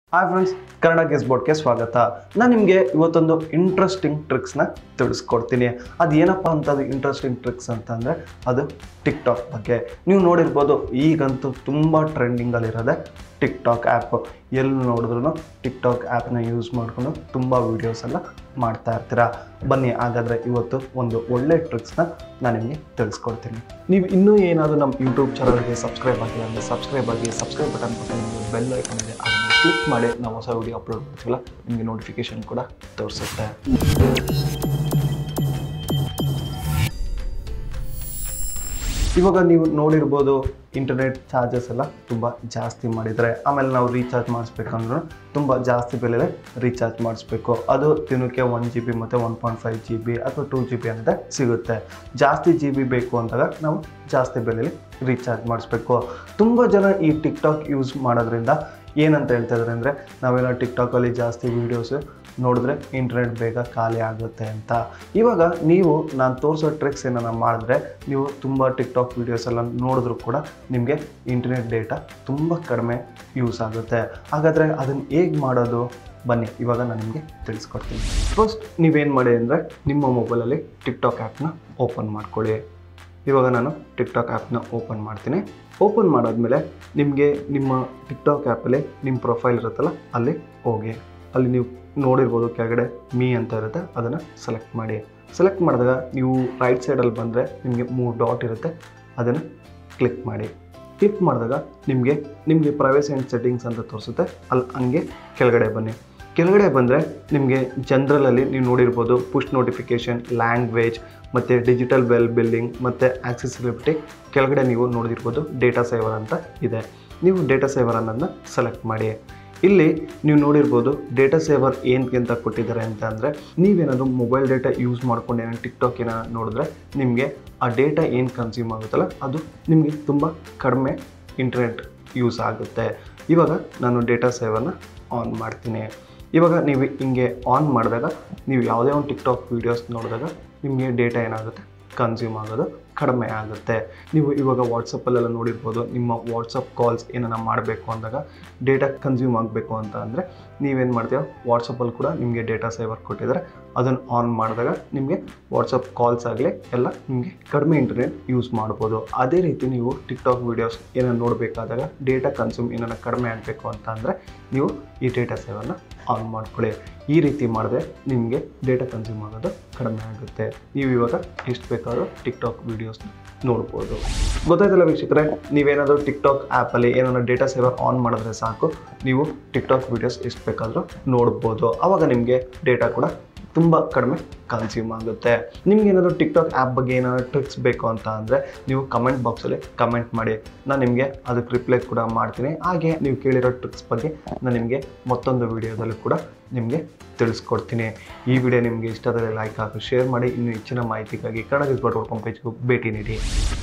hi friends Kannada guess ಬೋರ್ಡ್ಗೆ ಸ್ವಾಗತ ನಾನು ನಿಮಗೆ ಇವತ್ತೊಂದು ಇಂಟ್ರೆಸ್ಟಿಂಗ್ ಟ್ರಿಕ್ಸ್ನ ತಿಳಿಸ್ಕೊಡ್ತೀನಿ ಅದು ಏನಪ್ಪ ಅಂತದ್ದು ಇಂಟ್ರೆಸ್ಟಿಂಗ್ ಟ್ರಿಕ್ಸ್ ಅಂತಂದರೆ ಅದು ಟಿಕ್ ಟಾಕ್ ಬಗ್ಗೆ ನೀವು ನೋಡಿರ್ಬೋದು ಈಗಂತೂ ತುಂಬ ಟ್ರೆಂಡಿಂಗಲ್ಲಿರೋದೆ ಟಿಕ್ ಟಾಕ್ ಆ್ಯಪ್ ಎಲ್ಲಿ ನೋಡಿದ್ರು ಟಿಕ್ ಟಾಕ್ ಆ್ಯಪ್ನ ಯೂಸ್ ಮಾಡಿಕೊಂಡು ತುಂಬ ವೀಡಿಯೋಸ್ ಎಲ್ಲ ಮಾಡ್ತಾ ಇರ್ತೀರಾ ಬನ್ನಿ ಹಾಗಾದರೆ ಇವತ್ತು ಒಂದು ಒಳ್ಳೆ ಟ್ರಿಕ್ಸ್ನ ನಾನು ನಿಮಗೆ ತಿಳಿಸ್ಕೊಡ್ತೀನಿ ನೀವು ಇನ್ನೂ ಏನಾದರೂ ನಮ್ಮ ಯೂಟ್ಯೂಬ್ ಚಾನಲ್ಗೆ ಸಬ್ಸ್ಕ್ರೈಬ್ ಆಗಿಲ್ಲ ಅಂದರೆ ಸಬ್ಸ್ಕ್ರೈಬ್ ಆಗಿ ಸಬ್ಸ್ಕ್ರೈಬ್ ಬಟನ್ ಕೊಟ್ಟು ನಿಮಗೆ ಬೆಲ್ ಐಕನ್ ಇದೆ ಅದನ್ನು ಕ್ಲಿಕ್ ಮಾಡಿ ನಾವು ಹೊಸ ವಿಡಿಯೋ ಅಪ್ಲೋಡ್ ಮಾಡ್ತೀವಲ್ಲ ನಿಮಗೆ ನೋಟಿಫಿಕೇಶನ್ ಕೂಡ ತೋರಿಸುತ್ತೆ ಇವಾಗ ನೀವು ನೋಡಿರ್ಬೋದು ಇಂಟರ್ನೆಟ್ ಚಾರ್ಜಸ್ ಎಲ್ಲ ತುಂಬ ಜಾಸ್ತಿ ಮಾಡಿದ್ದಾರೆ ಆಮೇಲೆ ನಾವು ರೀಚಾರ್ಜ್ ಮಾಡಿಸ್ಬೇಕಂದ್ರೂ ತುಂಬ ಜಾಸ್ತಿ ಬೆಲೆಲೆ ರೀಚಾರ್ಜ್ ಮಾಡಿಸ್ಬೇಕು ಅದು ದಿನಕ್ಕೆ ಒನ್ ಜಿ ಬಿ ಮತ್ತು one point five G B ಅಥವಾ ಟೂ ಜಿ ಬಿ ಅಂತ ಸಿಗುತ್ತೆ ಜಾಸ್ತಿ ಜಿ ಬಿ ಬೇಕು ಅಂದಾಗ ನಾವು ಜಾಸ್ತಿ ಬೆಲೆಯಲ್ಲಿ ರೀಚಾರ್ಜ್ ಮಾಡಿಸ್ಬೇಕು ತುಂಬ ಜನ ಈ ಟಿಕ್ ಟಾಕ್ ಯೂಸ್ ಮಾಡೋದ್ರಿಂದ ಏನಂತ ಹೇಳ್ತಾ ಇದ್ದಾರೆ ಅಂದರೆ ನಾವೆಲ್ಲ ಟಿಕ್ ಟಾಕಲ್ಲಿ ಜಾಸ್ತಿ ವೀಡಿಯೋಸ್ ನೋಡಿದ್ರೆ ಇಂಟರ್ನೆಟ್ ಬೇಗ ಖಾಲಿ ಆಗುತ್ತೆ ಅಂತ ಇವಾಗ ನೀವು ನಾನು ತೋರಿಸೋ ಟ್ರಿಕ್ಸ್ ಏನಾರ ಮಾಡಿದ್ರೆ ನೀವು ತುಂಬ ಟಿಕ್ ಟಾಕ್ ವೀಡಿಯೋಸ್ ಎಲ್ಲ ನೋಡಿದ್ರು ಕೂಡ ನಿಮಗೆ ಇಂಟರ್ನೆಟ್ ಡೇಟಾ ತುಂಬ ಕಡಿಮೆ ಯೂಸ್ ಆಗುತ್ತೆ ಹಾಗಾದರೆ ಅದನ್ನು ಹೇಗೆ ಮಾಡೋದು ಬನ್ನಿ ಇವಾಗ ನಾನು ನಿಮಗೆ ತಿಳಿಸ್ಕೊಡ್ತೀನಿ ಫಸ್ಟ್ ನೀವೇನು ಮಾಡಿ ಅಂದರೆ ನಿಮ್ಮ ಮೊಬೈಲಲ್ಲಿ ಟಿಕ್ ಟಾಕ್ ಆ್ಯಪ್ನ ಓಪನ್ ಮಾಡ್ಕೊಳ್ಳಿ ಇವಾಗ ನಾನು ಟಿಕ್ ಟಾಕ್ ಆ್ಯಪ್ನ ಓಪನ್ ಮಾಡ್ತೀನಿ ಓಪನ್ ಮಾಡಾದ್ಮೇಲೆ ನಿಮಗೆ ನಿಮ್ಮ ಟಿಕ್ ಟಾಕ್ ಆ್ಯಪಲ್ಲಿ ನಿಮ್ಮ ಪ್ರೊಫೈಲ್ ಇರುತ್ತಲ್ಲ ಅಲ್ಲಿ ಹೋಗಿ ಅಲ್ಲಿ ನೀವು ನೋಡಿರ್ಬೋದು ಕೆಳಗಡೆ ಮೀ ಅಂತ ಇರುತ್ತೆ ಅದನ್ನು ಸೆಲೆಕ್ಟ್ ಮಾಡಿ ಸೆಲೆಕ್ಟ್ ಮಾಡಿದಾಗ ನೀವು ರೈಟ್ ಸೈಡಲ್ಲಿ ಬಂದರೆ ನಿಮಗೆ ಮೂರು ಡಾಟ್ ಇರುತ್ತೆ ಅದನ್ನು ಕ್ಲಿಕ್ ಮಾಡಿ ಕ್ಲಿಕ್ ಮಾಡಿದಾಗ ನಿಮಗೆ ನಿಮಗೆ ಪ್ರೈವೇಸಿ ಆ್ಯಂಡ್ ಸೆಟ್ಟಿಂಗ್ಸ್ ಅಂತ ತೋರಿಸುತ್ತೆ ಅಲ್ಲಿ ಹಂಗೆ ಕೆಳಗಡೆ ಬನ್ನಿ ಕೆಳಗಡೆ ಬಂದರೆ ನಿಮಗೆ ಜನರಲಲ್ಲಿ ನೀವು ನೋಡಿರ್ಬೋದು ಪುಷ್ ನೋಟಿಫಿಕೇಷನ್ ಲ್ಯಾಂಗ್ವೇಜ್ ಮತ್ತು ಡಿಜಿಟಲ್ ವೆಲ್ ಬಿಲ್ಲಿಂಗ್ ಮತ್ತು ಆಕ್ಸೆಸಿಬಿಲಿಟಿ ಕೆಳಗಡೆ ನೀವು ನೋಡಿರ್ಬೋದು ಡೇಟಾ ಸೇವರ್ ಅಂತ ಇದೆ ನೀವು ಡೇಟಾ ಸೇವರ್ ಅನ್ನೋದನ್ನ ಸೆಲೆಕ್ಟ್ ಮಾಡಿ ಇಲ್ಲಿ ನೀವು ನೋಡಿರ್ಬೋದು ಡೇಟಾ ಸೇವರ್ ಏನಕ್ಕೆ ಅಂತ ಕೊಟ್ಟಿದ್ದಾರೆ ಅಂತ ಅಂದರೆ ನೀವೇನಾದರೂ ಮೊಬೈಲ್ ಡೇಟಾ ಯೂಸ್ ಮಾಡ್ಕೊಂಡು ಏನೋ ಟಿಕ್ ಟಾಕ್ ಏನೋ ನೋಡಿದ್ರೆ ನಿಮಗೆ ಆ ಡೇಟಾ ಏನು ಕನ್ಸ್ಯೂಮ್ ಆಗುತ್ತಲ್ಲ ಅದು ನಿಮಗೆ ತುಂಬ ಕಡಿಮೆ ಇಂಟರ್ನೆಟ್ ಯೂಸ್ ಆಗುತ್ತೆ ಇವಾಗ ನಾನು ಡೇಟಾ ಸೇವರ್ನ ಆನ್ ಮಾಡ್ತೀನಿ ಇವಾಗ ನೀವು ಹಿಂಗೆ ಆನ್ ಮಾಡಿದಾಗ ನೀವು ಯಾವುದೇ ಒಂದು ಟಿಕ್ ಟಾಕ್ ವೀಡಿಯೋಸ್ ನೋಡಿದಾಗ ನಿಮಗೆ ಡೇಟಾ ಏನಾಗುತ್ತೆ ಕನ್ಸ್ಯೂಮ್ ಆಗೋದು ಕಡಿಮೆ ಆಗುತ್ತೆ ನೀವು ಇವಾಗ ವಾಟ್ಸಪ್ಪಲ್ಲೆಲ್ಲ ನೋಡಿರ್ಬೋದು ನಿಮ್ಮ ವಾಟ್ಸಪ್ ಕಾಲ್ಸ್ ಏನಾರ ಮಾಡಬೇಕು ಅಂದಾಗ ಡೇಟಾ ಕನ್ಸ್ಯೂಮ್ ಆಗಬೇಕು ಅಂತ ಅಂದರೆ ನೀವೇನು ಮಾಡ್ತೀರ ವಾಟ್ಸಪ್ಪಲ್ಲಿ ಕೂಡ ನಿಮಗೆ ಡೇಟಾ ಸೇವರ್ ಕೊಟ್ಟಿದ್ದಾರೆ ಅದನ್ನು ಆನ್ ಮಾಡಿದಾಗ ನಿಮಗೆ ವಾಟ್ಸಪ್ ಕಾಲ್ಸ್ ಆಗಲಿ ಎಲ್ಲ ನಿಮಗೆ ಕಡಿಮೆ ಇಂಟರ್ನೆಟ್ ಯೂಸ್ ಮಾಡ್ಬೋದು ಅದೇ ರೀತಿ ನೀವು ಟಿಕ್ ಟಾಕ್ ವೀಡಿಯೋಸ್ ಏನಾರು ನೋಡಬೇಕಾದಾಗ ಡೇಟಾ ಕನ್ಸ್ಯೂಮ್ ಏನಾರ ಕಡಿಮೆ ಆಗಬೇಕು ಅಂತ ಅಂದರೆ ನೀವು ಈ ಡೇಟಾ ಸೇವರ್ನ ಆನ್ ಮಾಡ್ಕೊಳ್ಳಿ ಈ ರೀತಿ ಮಾಡಿದ್ರೆ ನಿಮಗೆ ಡೇಟಾ ಕನ್ಸ್ಯೂಮ್ ಆಗೋದು ಕಡಿಮೆ ಆಗುತ್ತೆ ನೀವು ಇವಾಗ ಎಷ್ಟು ಬೇಕಾದ್ರೂ ಟಿಕ್ ಟಾಕ್ ವೀಡಿಯೋಸ್ನ ನೋಡ್ಬೋದು ಗೊತ್ತಾಯ್ತಲ್ಲ ವೀಕ್ಷಕರೇ ನೀವೇನಾದರೂ ಟಿಕ್ ಟಾಕ್ ಆ್ಯಪಲ್ಲಿ ಏನಾದರೂ ಡೇಟಾ ಸೇವರ್ ಆನ್ ಮಾಡಿದ್ರೆ ಸಾಕು ನೀವು ಟಿಕ್ ಟಾಕ್ ವೀಡಿಯೋಸ್ ಎಷ್ಟು ಬೇಕಾದರೂ ನೋಡ್ಬೋದು ಆವಾಗ ನಿಮಗೆ ಡೇಟಾ ಕೂಡ ತುಂಬ ಕಡಿಮೆ ಕನ್ಸ್ಯೂಮ್ ಆಗುತ್ತೆ ನಿಮ್ಗೆ ಏನಾದರೂ ಟಿಕ್ ಟಾಕ್ ಆ್ಯಪ್ ಬಗ್ಗೆ ಏನಾದರೂ ಟ್ರಿಕ್ಸ್ ಬೇಕು ಅಂತ ಅಂದರೆ ನೀವು ಕಮೆಂಟ್ ಬಾಕ್ಸಲ್ಲಿ ಕಮೆಂಟ್ ಮಾಡಿ ನಾನು ನಿಮಗೆ ಅದಕ್ಕೆ ರಿಪ್ಲೈ ಕೂಡ ಮಾಡ್ತೀನಿ ಹಾಗೆ ನೀವು ಕೇಳಿರೋ ಟ್ರಿಕ್ಸ್ ಬಗ್ಗೆ ನಾನು ನಿಮಗೆ ಮತ್ತೊಂದು ವಿಡಿಯೋದಲ್ಲಿ ಕೂಡ ನಿಮಗೆ ತಿಳಿಸ್ಕೊಡ್ತೀನಿ ಈ ವಿಡಿಯೋ ನಿಮಗೆ ಇಷ್ಟ ಆದರೆ ಲೈಕ್ ಹಾಕಿ ಶೇರ್ ಮಾಡಿ ಇನ್ನೂ ಹೆಚ್ಚಿನ ಮಾಹಿತಿಗಾಗಿ ಕನ್ನಡ ಪೇಜ್ಗೂ ಭೇಟಿ ನೀಡಿ